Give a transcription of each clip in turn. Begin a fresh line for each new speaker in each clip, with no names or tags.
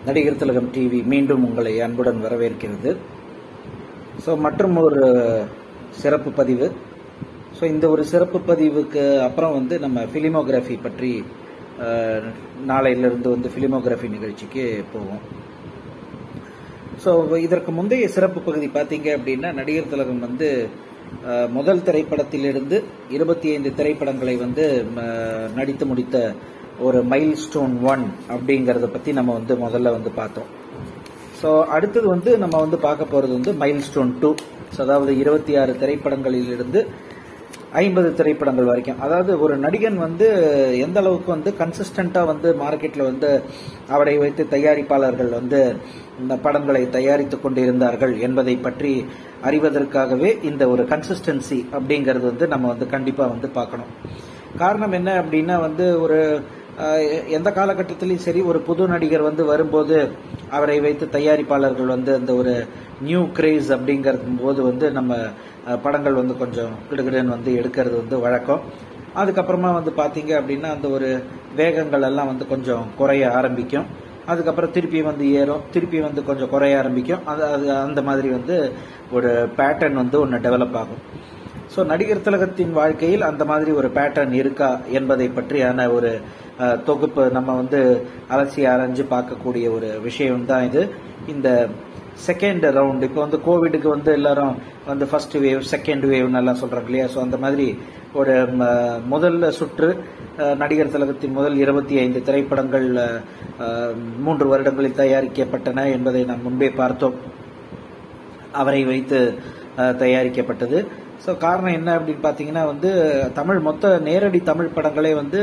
நடிகர் திலகம் டிவி மீண்டும் உங்களை அன்புடன் வரவேற்கிறது ஸோ மற்றும் ஒரு சிறப்பு பதிவு ஸோ இந்த ஒரு சிறப்பு பதிவுக்கு அப்புறம் வந்து நம்ம ஃபிலிமோகிராஃபி பற்றி அஹ், நாளையிலிருந்து வந்து ஃபிலிமோகிராஃபி நிகழ்ச்சிக்கு போவோம் ஸோ இதற்கு முந்தைய சிறப்பு பகுதி பார்த்தீங்க அப்படின்னா நடிகர் திலகம் வந்து அஹ், முதல் திரைப்படத்திலிருந்து இருபத்தி ஐந்து திரைப்படங்களை வந்து ம, நடித்து முடித்த ஒரு மைல் ஸ்டோன் ஒன் அப்படிங்கறத பத்தி நம்ம வந்து முதல்ல வந்து பார்த்தோம் ஸோ அடுத்தது வந்து நம்ம வந்து பார்க்க போறது வந்து மைல் ஸ்டோன் டூ அதாவது இருபத்தி ஆறு திரைப்படங்களிலிருந்து ஐம்பது திரைப்படங்கள் வரைக்கும் அதாவது ஒரு நடிகன் வந்து எந்த அளவுக்கு வந்து கன்சிஸ்டண்டா வந்து மார்க்கெட்ல வந்து அவரை வைத்து தயாரிப்பாளர்கள் வந்து இந்த படங்களை தயாரித்துக் கொண்டிருந்தார்கள் என்பதை பற்றி அறிவதற்காகவே இந்த ஒரு கன்சிஸ்டன்சி அப்படிங்கிறது வந்து நம்ம வந்து கண்டிப்பா வந்து பார்க்கணும் காரணம் என்ன அப்படின்னா வந்து ஒரு அஹ், எந்த காலகட்டத்திலையும் சரி ஒரு புது நடிகர் வந்து வரும்போது அவரை வைத்து தயாரிப்பாளர்கள் வந்து அந்த ஒரு நியூ கிரேஸ் அப்படிங்கிறது போது வந்து நம்ம அஹ், படங்கள் வந்து கொஞ்சம் கிடுகிடுன்னு வந்து எடுக்கிறது வந்து வழக்கம் அதுக்கப்புறமா வந்து பாத்தீங்க அப்படின்னா அந்த ஒரு வேகங்கள் எல்லாம் வந்து கொஞ்சம் குறைய ஆரம்பிக்கும் அதுக்கப்புறம் திருப்பி வந்து ஏறும் திருப்பி வந்து கொஞ்சம் குறைய ஆரம்பிக்கும் அது அது அந்த மாதிரி வந்து ஒரு பேட்டர்ன் வந்து ஒன்று டெவலப் ஆகும் ஸோ நடிகர் திலகத்தின் வாழ்க்கையில் அந்த மாதிரி ஒரு பேட்டர்ன் இருக்கா என்பதை பற்றியான ஒரு அஹ், தொகுப்பு நம்ம வந்து அலசி ஆராய்ஞ்சு பார்க்கக்கூடிய ஒரு விஷயம் தான் இது இந்த செகண்ட் ரவுண்ட் இப்போ வந்து கோவிடுக்கு வந்து எல்லாரும் வந்து ஃபர்ஸ்ட் வேவ் செகண்ட் வேவ்னு எல்லாம் சொல்றாங்க இல்லையா ஸோ அந்த மாதிரி ஒரு ம, முதல்ல சுற்று அஹ், நடிகர் திலகத்தின் முதல் இருபத்தி ஐந்து திரைப்படங்கள் அஹ், மூன்று வருடங்களில் தயாரிக்கப்பட்டன என்பதை நாம் முன்பே பார்த்தோம் அவரை வைத்து அஹ், தயாரிக்கப்பட்டது ஸோ காரணம் என்ன அப்படின்னு பார்த்தீங்கன்னா வந்து தமிழ் மொத்த நேரடி தமிழ் படங்களே வந்து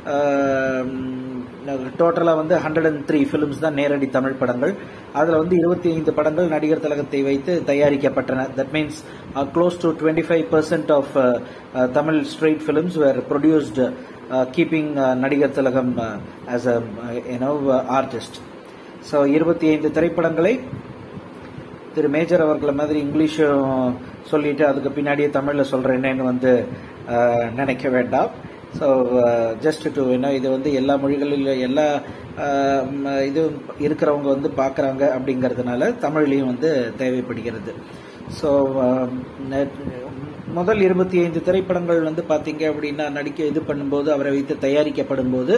டோட்டலாக வந்து ஹண்ட்ரட் அண்ட் த்ரீ ஃபிலிம்ஸ் தான் நேரடி தமிழ் படங்கள் அதில் வந்து இருபத்தி ஐந்து படங்கள் நடிகர் திலகத்தை வைத்து தயாரிக்கப்பட்டன that means close to twenty five percent of Tamil straight films were produced keeping Nadigar Thilagam as a you know artist so இருபத்தி ஐந்து திரைப்படங்களை திரு மேஜர் அவர்களை மாதிரி இங்கிலீஷும் சொல்லிட்டு அதுக்கு பின்னாடியே தமிழ்ல சொல்றேன்னு வந்து அஹ், நினைக்க வேண்டாம் ஸோ ஜஸ்ட் டு என்ன இது வந்து எல்லா மொழிகளிலும் எல்லா அஹ், ம், இது இருக்கிறவங்க வந்து பார்க்குறாங்க அப்படிங்கிறதுனால தமிழ்லையும் வந்து தேவைப்படுகிறது ஸோ முதல் இருபத்தி ஐந்து திரைப்படங்கள் வந்து பார்த்தீங்க அப்படின்னா நடிக்க இது பண்ணும்போது அவரை வைத்து தயாரிக்கப்படும் போது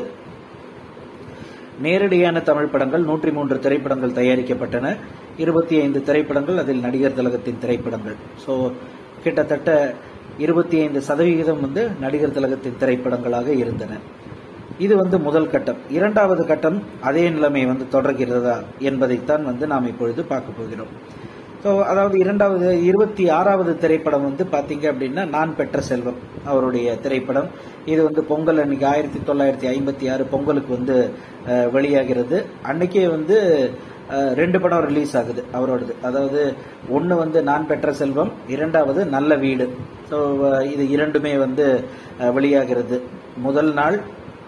நேரடியான தமிழ் படங்கள் நூற்றி மூன்று திரைப்படங்கள் தயாரிக்கப்பட்டன இருபத்தி ஐந்து திரைப்படங்கள் அதில் நடிகர் திலகத்தின் திரைப்படங்கள் ஸோ கிட்டத்தட்ட இருபத்தி ஐந்து சதவிகிதம் வந்து நடிகர் திலகத்தின் திரைப்படங்களாக இருந்தன இது வந்து முதல் கட்டம் இரண்டாவது கட்டம் அதே நிலைமை வந்து தொடர்கிறதா என்பதைத்தான் வந்து நாம் இப்பொழுது பார்க்க போகிறோம் ஸோ அதாவது இரண்டாவது இருபத்தி ஆறாவது திரைப்படம் வந்து பாத்தீங்க அப்படின்னா நான் பெற்ற செல்வம் அவருடைய திரைப்படம் இது வந்து பொங்கல் அன்னைக்கு ஆயிரத்தி தொள்ளாயிரத்தி ஐம்பத்தி ஆறு பொங்கலுக்கு வந்து அஹ், வெளியாகிறது அன்னைக்கே வந்து அஹ், ரெண்டு படம் ரிலீஸ் ஆகுது அவரோடது அதாவது ஒன்று வந்து நான் பெற்ற செல்வம் இரண்டாவது நல்ல வீடு ஸோ இது இரண்டுமே வந்து அஹ், வெளியாகிறது முதல் நாள்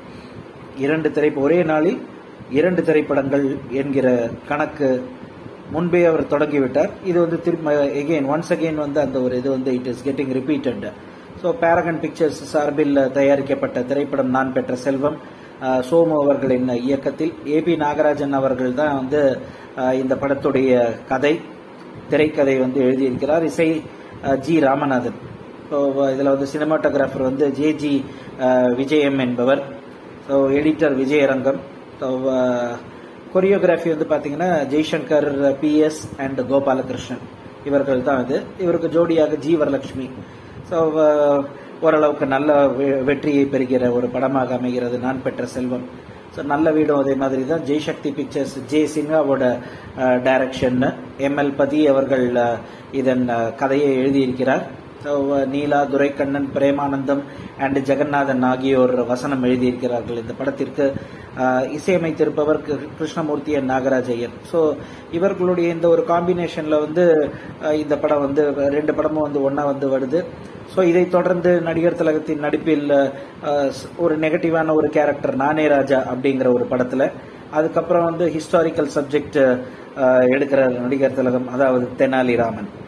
இரண்டு திரை ஒரே நாளில் இரண்டு திரைப்படங்கள் என்கிற கணக்கு முன்பே அவர் தொடங்கிவிட்டார் இது வந்து திரும்ப எகெயின் ஒன்ஸ் அகெயின் வந்து அந்த ஒரு இது வந்து it is getting repeated so Paragon Pictures சார்பில் தயாரிக்கப்பட்ட திரைப்படம் நான் பெற்ற செல்வம் அஹ், சோமு அவர்களின் இயக்கத்தில் ஏபி நாகராஜன் அவர்கள் தான் வந்து அஹ், இந்த படத்துடைய கதை திரைக்கதை வந்து எழுதியிருக்கிறார் இசை அஹ், ஜி ராமநாதன் ஸோ இதில் வந்து சினிமாட்டோகிராஃபர் வந்து ஜே ஜி விஜயம் என்பவர் so editor Vijayarangam so choreography வந்து பார்த்தீங்கன்னா ஜெய்சங்கர் பிஎஸ் அண்ட் கோபாலகிருஷ்ணன் இவர்கள் தான் இது இவருக்கு ஜோடியாக ஜி வரலட்சுமி ஸோ ஓரளவுக்கு நல்ல வெ- வெற்றியை பெறுகிற ஒரு படமாக அமைகிறது நான் பெற்ற செல்வம் ஸோ நல்ல வீடும் அதே மாதிரி தான் ஜெய்சக்தி பிக்சர்ஸ் ஜே சின்ஹாவோட டைரக்ஷன் எம்எல் பதி அவர்கள் அஹ், இதன் அஹ், கதையை எழுதியிருக்கிறார் ஸோ நீலா துரைக்கண்ணன் பிரேமானந்தம் அண்ட் ஜெகநாதன் ஆகியோர் வசனம் எழுதியிருக்கிறார்கள் இந்த படத்திற்கு அஹ், இசையமைத்திருப்பவர் கிரு- கிருஷ்ணமூர்த்தி அண்ட் நாகராஜ் ஐயர் ஸோ இவர்களுடைய இந்த ஒரு காம்பினேஷன்ல வந்து அஹ், இந்த படம் வந்து ரெண்டு படமும் வந்து ஒண்ணா வந்து வருது ஸோ இதை தொடர்ந்து நடிகர் திலகத்தின் நடிப்பில் அஹ், ஸ்- ஒரு நெகட்டிவான ஒரு கேரக்டர் நானே ராஜா அப்படிங்கிற ஒரு படத்துல அதுக்கப்புறம் வந்து ஹிஸ்டாரிக்கல் சப்ஜெக்ட் எடுக்கிற நடிகர் திலகம் அதாவது தெனாலிராமன்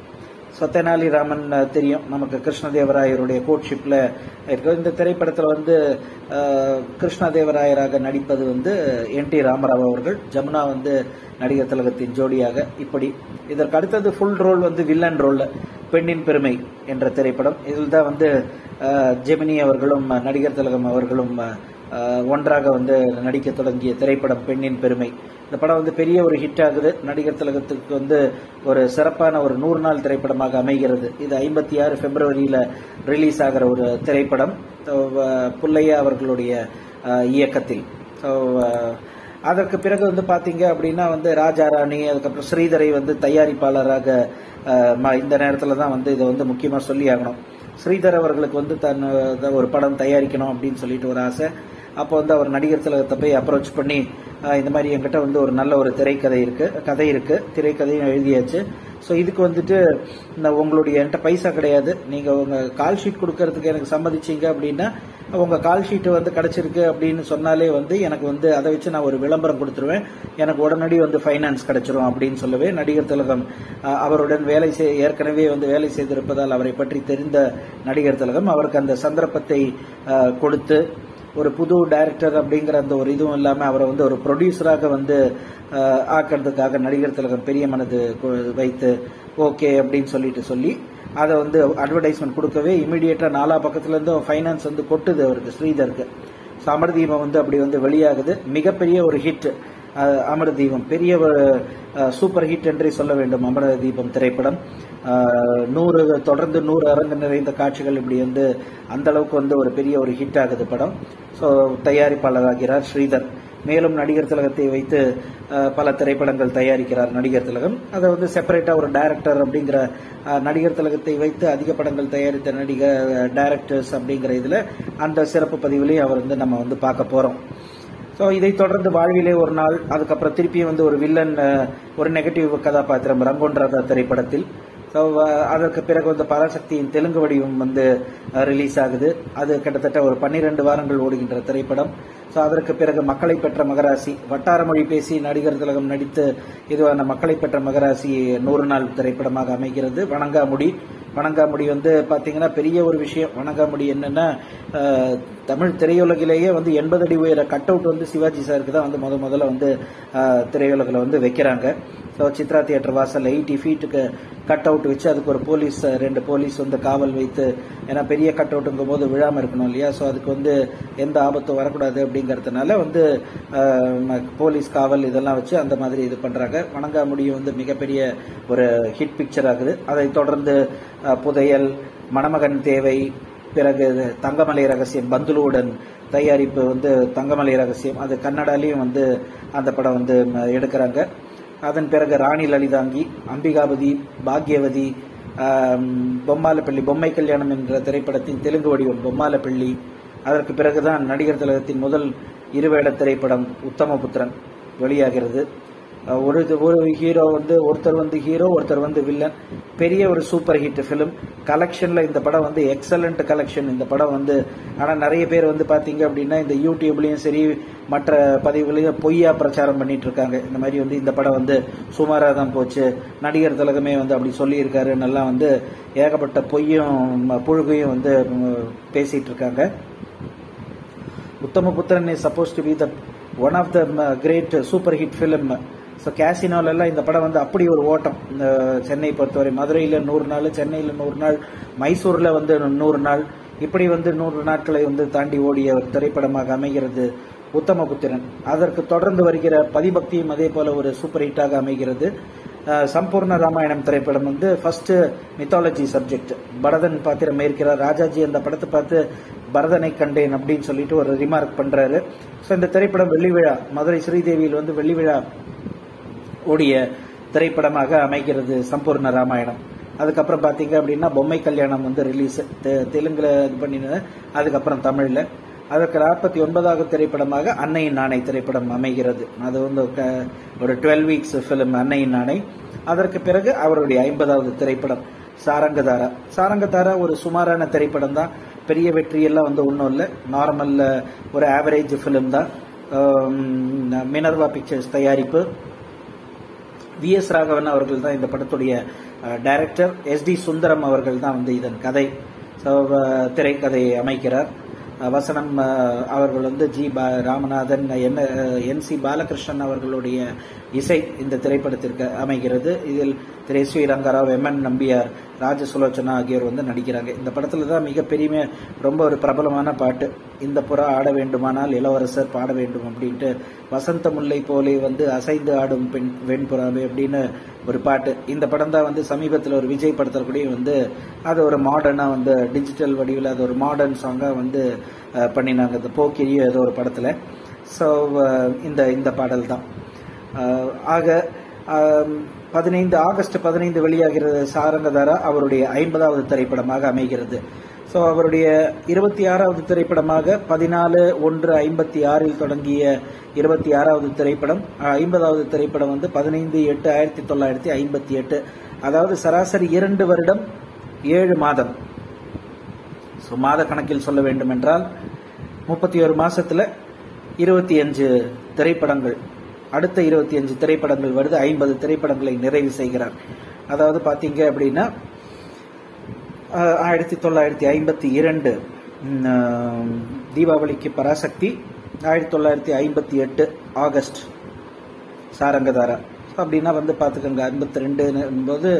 சத்யநாளி ராமன் அஹ், தெரியும் நமக்கு கிருஷ்ணதேவராயருடைய கோட்ஷிப்ல இருக்கு இந்த திரைப்படத்தில் வந்து அஹ், கிருஷ்ணதேவராயராக நடிப்பது வந்து என் டி ராமராவ் அவர்கள் ஜமுனா வந்து நடிகர் திலகத்தின் ஜோடியாக இப்படி இதற்கு அடுத்தது ஃபுல் ரோல் வந்து வில்லன் ரோல்ல பெண்ணின் பெருமை என்ற திரைப்படம் இதில் தான் வந்து அஹ், ஜெமினி அவர்களும் அஹ், நடிகர் திலகம் அவர்களும் அஹ், ஒன்றாக வந்து நடிக்க தொடங்கிய திரைப்படம் பெண்ணின் பெருமை இந்த படம் வந்து பெரிய ஒரு ஹிட் ஆகுது நடிகர் திலகத்துக்கு வந்து ஒரு சிறப்பான ஒரு நூறு நாள் திரைப்படமாக அமைகிறது இது ஐம்பத்தி ஆறு பிப்ரவரியில ரிலீஸ் ஆகிற ஒரு திரைப்படம் So, அஹ், புல்லையா அவர்களுடைய அஹ், இயக்கத்தில் ஸோ அதற்கு பிறகு வந்து பாத்தீங்க அப்படின்னா வந்து ராஜா ராணி அதுக்கப்புறம் ஸ்ரீதரை வந்து தயாரிப்பாளராக அஹ், ம- இந்த நேரத்தில் தான் வந்து இதை வந்து முக்கியமாக சொல்லி ஆகணும் ஸ்ரீதர் அவர்களுக்கு வந்து தன் அஹ், ஒரு படம் தயாரிக்கணும் அப்படின்னு சொல்லிட்டு ஒரு ஆசை அப்போ வந்து அவர் நடிகர் திலகத்தை போய் அப்ரோச் பண்ணி அஹ், இந்த மாதிரி என்கிட்ட வந்து ஒரு நல்ல ஒரு திரைக்கதை இருக்கு கதை இருக்கு திரைக்கதையும் எழுதியாச்சு ஸோ இதுக்கு வந்துட்டு இந்த உங்களுடைய என்கிட்ட பைசா கிடையாது நீங்க உங்க கால் ஷீட் கொடுக்கறதுக்கு எனக்கு சம்மதிச்சீங்க அப்படின்னா உங்க கால் ஷீட் வந்து கிடைச்சிருக்கு அப்படின்னு சொன்னாலே வந்து எனக்கு வந்து அதை வச்சு நான் ஒரு விளம்பரம் கொடுத்துருவேன் எனக்கு உடனடி வந்து ஃபைனான்ஸ் கிடைச்சிரும் அப்படின்னு சொல்லவே நடிகர் திலகம் அஹ், அவருடன் வேலை செய் ஏற்கனவே வந்து வேலை செய்திருப்பதால் அவரை பற்றி தெரிந்த நடிகர் திலகம் அவருக்கு அந்த சந்தர்ப்பத்தை அஹ், கொடுத்து ஒரு புது டைரக்டர் அப்படிங்கிற அந்த ஒரு இதுவும் இல்லாம அவரை வந்து ஒரு ப்ரொடியூசராக வந்து அஹ், ஆக்கிறதுக்காக நடிகர் திலகம் பெரிய மனது கு- வைத்து ஓகே அப்படின்னு சொல்லிட்டு சொல்லி அதை வந்து அட்வர்டைஸ்மெண்ட் கொடுக்கவே இமிடியேட்டா நாலா பக்கத்துல இருந்து ஃபைனான்ஸ் வந்து கொட்டுது அவருக்கு ஸ்ரீதருக்கு ஸோ அமர்தீபம் வந்து அப்படி வந்து வெளியாகுது மிகப்பெரிய ஒரு ஹிட் அமரதீபம் பெரிய ஒரு சூப்பர் ஹிட் என்றே சொல்ல வேண்டும் அமரதீபம் திரைப்படம் அஹ், நூறு தொடர்ந்து நூறு அரங்கு நிறைந்த காட்சிகள் இப்படி வந்து அந்த அளவுக்கு வந்து ஒரு பெரிய ஒரு ஹிட் ஆகுது படம் ஸோ தயாரிப்பாளராகிறார் ஸ்ரீதர் மேலும் நடிகர் திலகத்தை வைத்து அஹ், பல திரைப்படங்கள் தயாரிக்கிறார் நடிகர் திலகம் அதை வந்து செப்பரேட்டா ஒரு டைரக்டர் அப்படிங்கிற அஹ், நடிகர் திலகத்தை வைத்து அதிக படங்கள் தயாரித்த நடிகர் டைரக்டர்ஸ் அப்படிங்கிற இதுல அந்த சிறப்பு பதிவிலையும் அவர் வந்து நம்ம வந்து பார்க்க போறோம் ஸோ இதை தொடர்ந்து வாழ்விலே ஒரு நாள் அதுக்கப்புறம் திருப்பியும் வந்து ஒரு வில்லன் அஹ், ஒரு நெகட்டிவ் கதாபாத்திரம் ரங்கோன்றாதா திரைப்படத்தில் ஸோ அதற்கு பிறகு வந்து பராசக்தியின் தெலுங்கு வடிவம் வந்து ரிலீஸ் ஆகுது அது கிட்டத்தட்ட ஒரு பன்னிரண்டு வாரங்கள் ஓடுகின்ற திரைப்படம் ஸோ அதற்கு பிறகு மக்களை பெற்ற மகராசி வட்டார மொழி பேசி நடிகர் திலகம் நடித்து இதுவான மக்களை பெற்ற மகராசி நூறு நாள் திரைப்படமாக அமைகிறது வணங்காமுடி வணங்காமுடி வந்து பாத்தீங்கன்னா பெரிய ஒரு விஷயம் வணங்காமுடி என்னன்னா அஹ், தமிழ் திரையுலகிலேயே வந்து எண்பது அடி உயர கட் அவுட் வந்து சிவாஜி சாருக்கு தான் வந்து முத முதல்ல வந்து அஹ், திரையுலகில் வந்து வைக்கிறாங்க ஸோ சித்ரா தியேட்டர் வாசல் எயிட்டி ஃபீட்டுக்கு கட் அவுட் வச்சு அதுக்கு ஒரு போலீஸ் அஹ், ரெண்டு போலீஸ் வந்து காவல் வைத்து ஏன்னா பெரிய கட் அவுட்டுங்கும் போது விழாம இருக்கணும் இல்லையா ஸோ அதுக்கு வந்து எந்த ஆபத்தும் வரக்கூடாது அப்படிங்கறதுனால வந்து அஹ், ம- போலீஸ் காவல் இதெல்லாம் வச்சு அந்த மாதிரி இது பண்றாங்க வணங்காமுடியும் வந்து மிகப்பெரிய ஒரு ஹிட் பிக்சர் ஆகுது அதை தொடர்ந்து அஹ், புதையல் மணமகன் தேவை பிறகு தங்கமலை ரகசியம் பந்துலுவுடன் தயாரிப்பு வந்து தங்கமலை ரகசியம் அது கன்னடாலையும் வந்து அந்த படம் வந்து ம, எடுக்கிறாங்க அதன் பிறகு ராணி லலிதாங்கி அம்பிகாபதி பாக்யவதி ஆம், பொம்மாலப்பள்ளி பொம்மை கல்யாணம் என்ற திரைப்படத்தின் தெலுங்கு வடிவம் பொம்மாலப்பள்ளி அதற்கு பிறகுதான் நடிகர் திலகத்தின் முதல் இருவேட திரைப்படம் உத்தமபுத்திரன் வெளியாகிறது அஹ், ஒரு ஒரு ஹீரோ வந்து ஒருத்தர் வந்து ஹீரோ ஒருத்தர் வந்து வில்லன் பெரிய ஒரு சூப்பர் ஹிட் ஃபிலிம் கலெக்ஷன்ல இந்த படம் வந்து எக்ஸலண்ட் கலெக்ஷன் இந்த படம் வந்து ஆனா நிறைய பேர் வந்து பாத்தீங்க அப்படின்னா இந்த யூடியூப்லயும் சரி மற்ற பதிவுகளையும் பொய்யா பிரச்சாரம் பண்ணிட்டு இருக்காங்க இந்த மாதிரி வந்து இந்த படம் வந்து சுமாரா தான் போச்சு நடிகர் திலகமே வந்து அப்படி சொல்லியிருக்காரு நல்லா வந்து ஏகப்பட்ட பொய்யும் ம, புழுகையும் வந்து ம், பேசிட்டு இருக்காங்க Uthamaputhiran is suppose to be the one of the great super hit film so கேசினோலெல்லாம் இந்த படம் வந்து அப்படி ஒரு ஓட்டம் இந்த சென்னை பொறுத்தவரை மதுரையில் நூறு நாள் சென்னையில் நூறு நாள் மைசூரில் வந்து நூறு நாள் இப்படி வந்து நூறு நாட்களை வந்து தாண்டி ஓடிய ஒரு திரைப்படமாக அமைகிறது உத்தமபுத்திரன் அதற்கு தொடர்ந்து வருகிற பதிபக்தியும் அதே போல ஒரு சூப்பர் ஹிட்டாக அமைகிறது அஹ், சம்பூர்ண ராமாயணம் திரைப்படம் வந்து ஃபர்ஸ்ட் மித்தாலஜி சப்ஜெக்ட் பரதன் பாத்திரம் ஏற்கிறார் ராஜாஜி அந்த படத்தை பார்த்து பரதனை கண்டேன் அப்படின்னு சொல்லிட்டு ஒரு ரிமார்க் பண்றாரு ஸோ இந்த திரைப்படம் வெள்ளி விழா மதுரை ஸ்ரீதேவியில் வந்து வெள்ளி விழா ஓடிய திரைப்படமாக அமைகிறது சம்பூர்ண ராமாயணம் அதுக்கப்புறம் பாத்தீங்க அப்படின்னா பொம்மை கல்யாணம் வந்து ரிலீஸ் தெலுங்குல இது பண்ணினது அதுக்கப்புறம் தமிழ்ல அதற்கு நாற்பத்தி ஒன்பதாவது திரைப்படமாக அன்னையின் நாணை திரைப்படம் அமைகிறது அது வந்து க- ஒரு டுவெல் வீக்ஸ் ஃபிலிம் அன்னையின் நாணை அதற்கு பிறகு அவருடைய ஐம்பதாவது திரைப்படம் சாரங்கதாரா சாரங்கதாரா ஒரு சுமாரான திரைப்படம் தான் பெரிய வெற்றி எல்லாம் வந்து ஒன்றும் இல்லை நார்மல் ஒரு ஆவரேஜ் ஃபிலிம் தான் மினர்வா பிக்சர்ஸ் தயாரிப்பு வி எஸ் ராகவன் அவர்கள் தான் இந்த படத்துடைய டைரக்டர் எஸ் டி சுந்தரம் அவர்கள் தான் வந்து இதன் கதை So, அஹ், திரைக்கதையை அமைக்கிறார் அஹ், வசனம் அஹ், அவர்கள் வந்து ஜி பா ராமநாதன் என் என் சி பாலகிருஷ்ணன் அவர்களுடைய இசை இந்த திரைப்படத்திற்கு அமைகிறது இதில் திரு S we Rangarao M N Nambiar ராஜ சுலோச்சனா ஆகியோர் வந்து நடிக்கிறாங்க இந்த படத்துல தான் மிகப்பெரிய ரொம்ப ஒரு பிரபலமான பாட்டு இந்த புறா ஆட வேண்டுமானால் இளவரசர் பாட வேண்டும் அப்படின்ட்டு வசந்த முல்லை போலே வந்து அசைந்து ஆடும் பெண் வெண்புறாவே அப்படின்னு ஒரு பாட்டு இந்த படம் தான் வந்து சமீபத்தில் ஒரு விஜய் படத்தில் கூட வந்து அது ஒரு மாடர்னா வந்து டிஜிட்டல் வடிவில் அது ஒரு மாடர்ன் சாங்கா வந்து அஹ், பண்ணினாங்க இந்த போக்கிரியோ ஏதோ ஒரு படத்துல ஸோ இந்த இந்த பாடல் தான் அஹ், ஆக ஆம், பதினைந்து ஆகஸ்ட் பதினைந்து வெளியாகிறது சாரங்கதாரா அவருடைய ஐம்பதாவது திரைப்படமாக அமைகிறது ஸோ அவருடைய இருபத்தி ஆறாவது திரைப்படமாக பதினாலு ஒன்று ஐம்பத்தி ஆறில் தொடங்கிய இருபத்தி ஆறாவது திரைப்படம் ஐம்பதாவது திரைப்படம் வந்து பதினைந்து எட்டு ஆயிரத்தி தொள்ளாயிரத்தி ஐம்பத்தி எட்டு அதாவது சராசரி இரண்டு வருடம் ஏழு மாதம் ஸோ மாத கணக்கில் சொல்ல வேண்டும் என்றால் முப்பத்தி ஒரு மாசத்துல இருபத்தி அஞ்சு திரைப்படங்கள் அடுத்த இருபத்தி அஞ்சு திரைப்படங்கள் வருது ஐம்பது திரைப்படங்களை நிறைவு செய்கிறார் அதாவது பாத்தீங்க அப்படின்னா அஹ், ஆயிரத்தி தொள்ளாயிரத்தி ஐம்பத்தி இரண்டு ம், அஹ், தீபாவளிக்கு பராசக்தி ஆயிரத்தி தொள்ளாயிரத்தி ஐம்பத்தி எட்டு ஆகஸ்ட் சாரங்கதாரா அப்படின்னா வந்து பார்த்துக்கோங்க ஐம்பத்தி ரெண்டு போது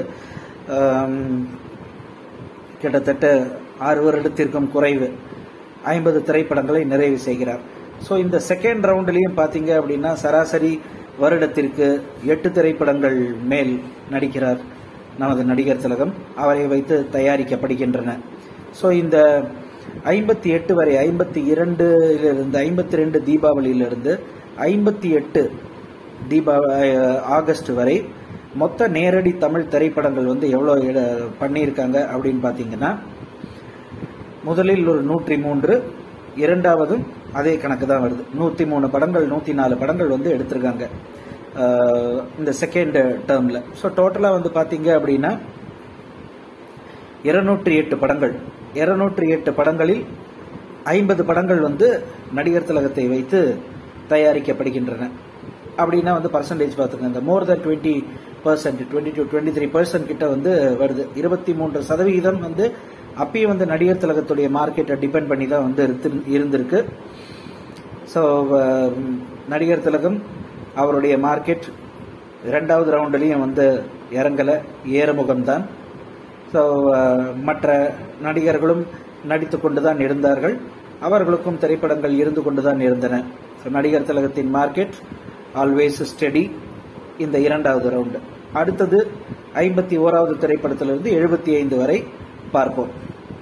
கிட்டத்தட்ட ஆறு வருடத்திற்கும் குறைவு ஐம்பது திரைப்படங்களை நிறைவு செய்கிறார் ஸோ இந்த செகண்ட் ரவுண்ட்லையும் பார்த்தீங்க அப்படின்னா சராசரி வருடத்திற்கு எட்டு திரைப்படங்கள் மேல் நடிக்கிறார் நமது நடிகர் திலகம் அவரை வைத்து தயாரிக்கப்படுகின்றன ஸோ இந்த ஐம்பத்தி எட்டு வரை ஐம்பத்தி இரண்டிலிருந்து ஐம்பத்தி ரெண்டு தீபாவளியிலிருந்து ஐம்பத்தி எட்டு தீபா அஹ், ஆகஸ்ட் வரை மொத்த நேரடி தமிழ் திரைப்படங்கள் வந்து எவ்வளோ எட- பண்ணியிருக்காங்க அப்படின்னு பார்த்தீங்கன்னா முதலில் ஒரு நூற்றி மூன்று இரண்டாவதும் அதே கணக்கு தான் வருது நூற்றி மூணு படங்கள் நூற்றி நாலு படங்கள் வந்து எடுத்திருக்காங்க அஹ், இந்த செகண்ட் டேர்மில் ஸோ டோட்டலாக வந்து பார்த்தீங்க அப்படின்னா இருநூற்றி எட்டு படங்கள் இருநூற்றி எட்டு படங்களில் ஐம்பது படங்கள் வந்து நடிகர் திலகத்தை வைத்து தயாரிக்கப்படுகின்றன அப்படின்னா வந்து பர்சன்டேஜ் பார்த்துங்க இந்த more than twenty percent twenty to twenty three percent கிட்ட வந்து வருது இருபத்தி மூன்று சதவிகிதம் வந்து அப்பயும் வந்து நடிகர் திலகத்துடைய மார்க்கெட்டை டிபெண்ட் பண்ணி தான் வந்து இருந்து- இருந்திருக்கு ஸோ நடிகர் திலகம் அவருடைய மார்க்கெட் இரண்டாவது ரவுண்ட்லையும் வந்து இறங்கலை ஏறுமுகம்தான் ஸோ மற்ற நடிகர்களும் நடித்து கொண்டு தான் இருந்தார்கள் அவர்களுக்கும் திரைப்படங்கள் இருந்து கொண்டு தான் இருந்தன ஸோ நடிகர் திலகத்தின் மார்க்கெட் ஆல்வேஸ் ஸ்டெடி இந்த இரண்டாவது ரவுண்டு அடுத்தது ஐம்பத்தி ஓராவது திரைப்படத்திலிருந்து எழுபத்தி ஐந்து வரை பார்ப்போம்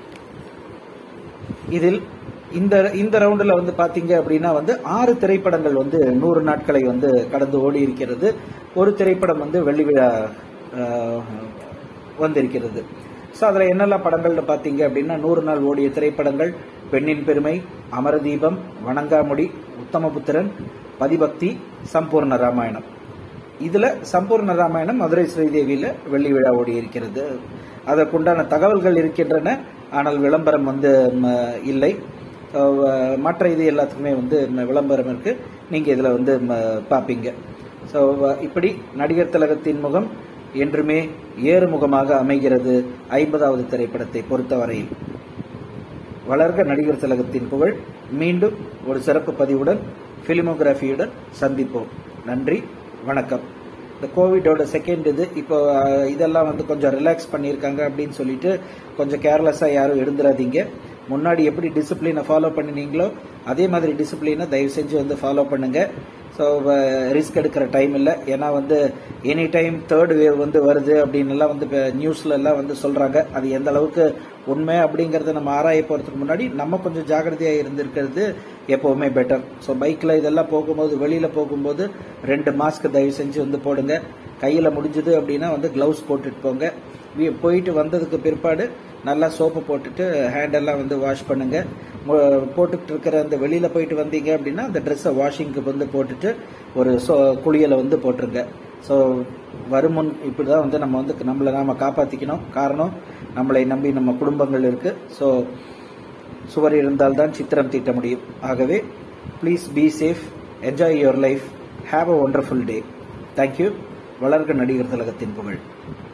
இதில் இந்த இந்த ரவுண்டுல வந்து பாத்தீங்க அப்படின்னா வந்து ஆறு திரைப்படங்கள் வந்து நூறு நாட்களை வந்து கடந்து ஓடி இருக்கிறது ஒரு திரைப்படம் வந்து வெள்ளி விழா ஆஹ், வந்திருக்கிறது ஸோ அதில் என்னெல்லாம் படங்கள்னு பார்த்தீங்க அப்படின்னா நூறு நாள் ஓடிய திரைப்படங்கள் பெண்ணின் பெருமை அமரதீபம் வணங்காமுடி உத்தமபுத்திரன் பதிபக்தி சம்பூர்ண ராமாயணம் இதுல சம்பூர்ண ராமாயணம் மதுரை ஸ்ரீதேவியில வெள்ளி விழா ஓடி இருக்கிறது அதற்குண்டான தகவல்கள் இருக்கின்றன ஆனால் விளம்பரம் வந்து ம, இல்லை So, அஹ், மற்ற இது எல்லாத்துக்குமே வந்து ம, விளம்பரம் இருக்கு நீங்க இதுல வந்து ம, பார்ப்பீங்க ஸோ இப்படி நடிகர் திலகத்தின் முகம் என்றுமே ஏறுமுகமாக அமைகிறது ஐம்பதாவது திரைப்படத்தை பொறுத்தவரையில் வளர்க நடிகர் திலகத்தின் புகழ் மீண்டும் ஒரு சிறப்பு பதிவுடன் பிலிமோகிராஃபியுடன் சந்திப்போம் நன்றி வணக்கம் இந்த கோவிடோட செகண்ட் இது இப்போ அஹ், இதெல்லாம் வந்து கொஞ்சம் ரிலாக்ஸ் பண்ணியிருக்காங்க அப்படின்னு சொல்லிட்டு கொஞ்சம் கேர்லெஸ்ஸாக யாரும் எழுந்துடாதீங்க முன்னாடி எப்படி டிசிப்ளினை ஃபாலோ பண்ணினீங்களோ அதே மாதிரி டிசிப்ளினை தயவு செஞ்சு வந்து ஃபாலோ பண்ணுங்க ஸோ ரிஸ்க் எடுக்கிற டைம் இல்லை ஏன்னா வந்து எனி டைம் தேர்ட் வேவ் வந்து வருது அப்படின்னு எல்லாம் வந்து இப்போ நியூஸ்ல எல்லாம் வந்து சொல்றாங்க அது எந்த அளவுக்கு உண்மை அப்படிங்கறத நம்ம ஆராய போறதுக்கு முன்னாடி நம்ம கொஞ்சம் ஜாக்கிரதையா இருந்திருக்கிறது எப்பவுமே பெட்டர் ஸோ பைக்ல இதெல்லாம் போகும்போது வெளியில போகும்போது ரெண்டு மாஸ்க் தயவு செஞ்சு வந்து போடுங்க கையில முடிஞ்சது அப்படின்னா வந்து கிளவுஸ் போட்டுட்டு போங்க வீ- போயிட்டு வந்ததுக்கு பிற்பாடு நல்லா சோப்பு போட்டுட்டு ஹேண்ட் எல்லாம் வந்து வாஷ் பண்ணுங்க மு- போட்டுட்டு இருக்கிற அந்த வெளியில போயிட்டு வந்தீங்க அப்படின்னா அந்த ட்ரெஸ்ஸை வாஷிங்க்கு வந்து போட்டுட்டு ஒரு சோ குளியலை வந்து போட்டுருங்க ஸோ வருமுன் இப்படிதான் வந்து நம்ம வந்து நம்மளை நாம காப்பாத்திக்கணும் காரணம் நம்மளை நம்பி நம்ம குடும்பங்கள் இருக்கு ஸோ சுவர் இருந்தால்தான் சித்திரம் தீட்ட முடியும் ஆகவே please be safe enjoy your life have a wonderful day thank you வளர்க நடிகர் திலகத்தின் புகழ்